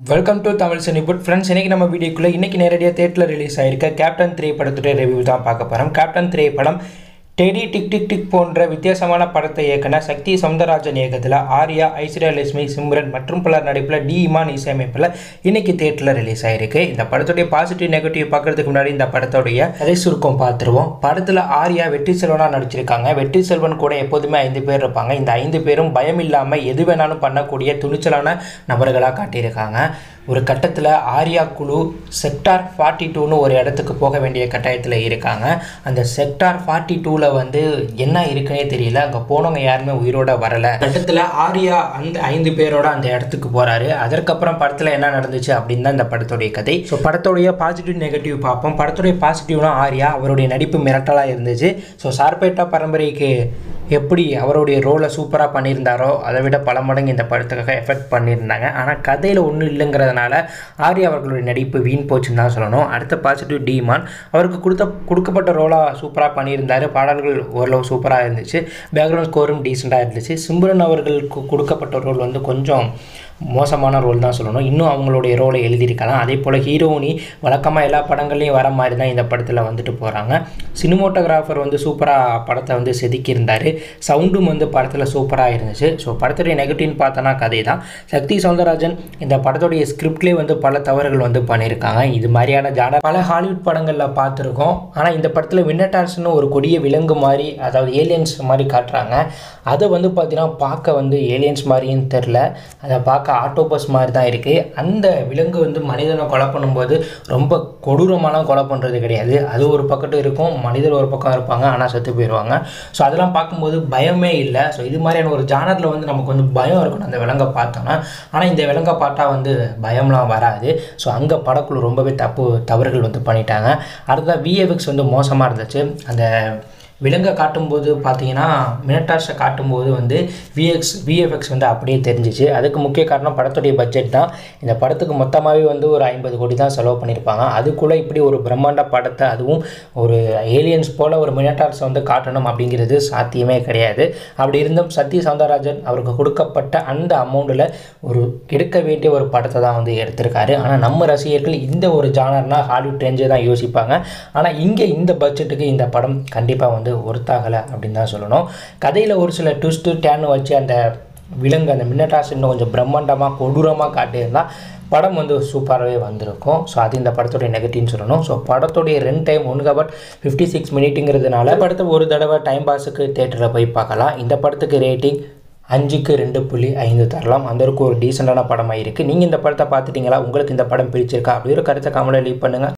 welcome to Tamil சனிபுட் friends இன்றைக்கி நம்ம வீடியோக்குள்ளே இன்றைக்கி நேரடியாக தேட்டரில் ரிலீஸ் ஆயிருக்க கேப்டன் திரைப்படத்துடைய ரிவ்யூ தான் பார்க்க போகிறோம் கேப்டன் திரைப்படம் டெடி டிக் டிக் டிக் போன்ற வித்தியாசமான படத்தை இயக்குன சக்தி சௌந்தரராஜன் இயக்கத்தில் ஆர்யா ஐஸ்வர்யா லட்சுமி சிம்ரன் மற்றும் பலர் நடிப்பில் டி இமான் இசையமைப்பில் இன்னைக்கு தேட்டரில் ரிலீஸ் ஆயிருக்கு இந்த படத்துடைய பாசிட்டிவ் நெகட்டிவ் பார்க்கறதுக்கு முன்னாடி இந்த படத்துடைய கதை சுருக்கம் பார்த்துருவோம் படத்தில் ஆர்யா வெற்றி செல்வனாக நடிச்சிருக்காங்க வெற்றி செல்வன் கூட எப்போதுமே ஐந்து பேர் இருப்பாங்க இந்த ஐந்து பேரும் பயம் இல்லாமல் எது வேணாலும் பண்ணக்கூடிய துணிச்சலான நபர்களாக காட்டியிருக்காங்க ஒரு கட்டத்தில் ஆர்யா குழு செக்டார் ஃபார்ட்டி டூன்னு ஒரு இடத்துக்கு போக வேண்டிய கட்டாயத்தில் இருக்காங்க அந்த செக்டார் ஃபார்ட்டி டூவில் வந்து என்ன இருக்குன்னே தெரியல அங்கே போனவங்க யாருமே உயிரோட வரலை கட்டத்தில் ஆர்யா அந்த ஐந்து பேரோட அந்த இடத்துக்கு போகிறாரு அதற்கப்புறம் படத்தில் என்ன நடந்துச்சு அப்படின்னு தான் இந்த படத்துடைய கதை ஸோ படத்துடைய பாசிட்டிவ் நெகட்டிவ் பார்ப்போம் படத்துடைய பாசிட்டிவ்னா ஆர்யா அவருடைய நடிப்பு மிரட்டலாக இருந்துச்சு ஸோ சார்பேட்டா பரம்பரைக்கு எப்படி அவருடைய ரோலை சூப்பராக பண்ணியிருந்தாரோ அதை விட பல மடங்கு இந்த படத்துக்காக எஃபெக்ட் பண்ணியிருந்தாங்க ஆனால் கதையில் ஒன்றும் இல்லைங்கிறதுனால ஆர்யா அவர்களுடைய நடிப்பு வீண் போச்சுன்னு தான் சொல்லணும் அடுத்த பாசிட்டிவ் டீமான் அவருக்கு கொடுத்த கொடுக்கப்பட்ட ரோலாக சூப்பராக பண்ணியிருந்தார் பாடல்கள் ஓரளவு சூப்பராக இருந்துச்சு பேக்ரவுண்ட் ஸ்கோரும் டீசெண்டாக இருந்துச்சு சிம்ரன் அவர்களுக்கு கொடுக்கப்பட்ட ரோல் வந்து கொஞ்சம் மோசமான ரோல் தான் சொல்லணும் இன்னும் அவங்களுடைய ரோலை எழுதியிருக்கலாம் அதே போல் ஹீரோனி வழக்கமாக எல்லா படங்கள்லையும் வர மாதிரி தான் இந்த படத்தில் வந்துட்டு போகிறாங்க சினிமோட்டோகிராஃபர் வந்து சூப்பராக படத்தை வந்து செதுக்கியிருந்தார் சவுண்டும் வந்து படத்தில் சூப்பராக இருந்துச்சு ஸோ படத்துடைய நெகட்டிவ்னு பார்த்தோன்னா கதை தான் சக்தி சௌந்தரராஜன் இந்த படத்துடைய ஸ்கிரிப்ட்லேயே வந்து பல தவறுகள் வந்து பண்ணியிருக்காங்க இது மாதிரியான ஜானர் பல ஹாலிவுட் படங்களில் பார்த்துருக்கோம் ஆனால் இந்த படத்தில் வின்னட்டார்ஸ்னு ஒரு கொடிய விலங்கு மாதிரி அதாவது ஏலியன்ஸ் மாதிரி காட்டுறாங்க அதை வந்து பார்த்தீங்கன்னா பார்க்க வந்து ஏலியன்ஸ் மாதிரியும் தெரில அதை பார்க்க ஆட்டோபஸ் மாதிரி தான் இருக்குது அந்த விலங்கு வந்து மனிதனை கொலை பண்ணும்போது ரொம்ப கொடூரமாலாம் கொலை பண்ணுறது கிடையாது அது ஒரு பக்கத்து இருக்கும் மனிதர் ஒரு பக்கம் இருப்பாங்க ஆனால் செத்து போயிடுவாங்க ஸோ அதெல்லாம் பார்க்கும்போது பயமே இல்லை ஸோ இது மாதிரியான ஒரு ஜானரில் வந்து நமக்கு வந்து பயம் இருக்கணும் அந்த விலங்கை பார்த்தோன்னா ஆனால் இந்த விலங்கை பார்த்தா வந்து பயம்லாம் வராது ஸோ அங்கே படக்குழு ரொம்பவே தப்பு தவறுகள் வந்து பண்ணிட்டாங்க அடுத்ததாக விஎஃப்எக்ஸ் வந்து மோசமாக இருந்துச்சு அந்த விலங்கை காட்டும்போது பார்த்தீங்கன்னா மினட்டார்ஸை காட்டும்போது வந்து விஎக்ஸ் விஎஃப்எக்ஸ் வந்து அப்படியே தெரிஞ்சிச்சு அதுக்கு முக்கிய காரணம் படத்துடைய பட்ஜெட் தான் இந்த படத்துக்கு மொத்தமாகவே வந்து ஒரு ஐம்பது கோடி தான் செலவு பண்ணியிருப்பாங்க அதுக்குள்ளே இப்படி ஒரு பிரம்மாண்ட படத்தை அதுவும் ஒரு ஏலியன்ஸ் போல் ஒரு மினட்டார்ஸை வந்து காட்டணும் அப்படிங்கிறது சாத்தியமே கிடையாது அப்படி இருந்தும் சத்ய சௌந்தரராஜன் அவருக்கு கொடுக்கப்பட்ட அந்த அமௌண்ட்டில் ஒரு எடுக்க வேண்டிய ஒரு படத்தை தான் வந்து எடுத்திருக்காரு ஆனால் நம்ம ரசிகர்கள் இந்த ஒரு ஜானர்னால் ஹாலிவுட் ரேஞ்சே தான் யோசிப்பாங்க ஆனால் இங்கே இந்த பட்ஜெட்டுக்கு இந்த படம் கண்டிப்பாக வந்து ஒர்த்தாகலை அப்படின்னு தான் சொல்லணும் கதையில் ஒரு சில ட்விஸ்ட்டு டேன்னு வச்சு அந்த விலங்கு அந்த மின்னட்டாஸ் இன்னும் கொஞ்சம் பிரம்மாண்டமாக கொடூரமாக காட்டியிருந்தால் படம் வந்து சூப்பராகவே வந்திருக்கும் ஸோ அது இந்த படத்துடைய நெகட்டிவ்னு சொல்லணும் ஸோ படத்துடைய ரெண்டு டைம் ஒன்று கபட் ஃபிஃப்டி சிக்ஸ் மினிட்டுங்கிறதுனால படத்தை ஒரு தடவை டைம் பாஸுக்கு தேட்டரில் போய் பார்க்கலாம் இந்த படத்துக்கு ரேட்டிங் அஞ்சுக்கு ரெண்டு புள்ளி ஐந்து தரலாம் அந்த அளவுக்கு ஒரு டீசெண்டான படமாக இருக்குது நீங்கள் இந்த படத்தை பார்த்துட்டீங்களா உங்களுக்கு இந்த படம் பிடிச்சிருக்கா அப்படி ஒரு கருத்தை காமெடியில் லீவ் பண்ணுங்கள்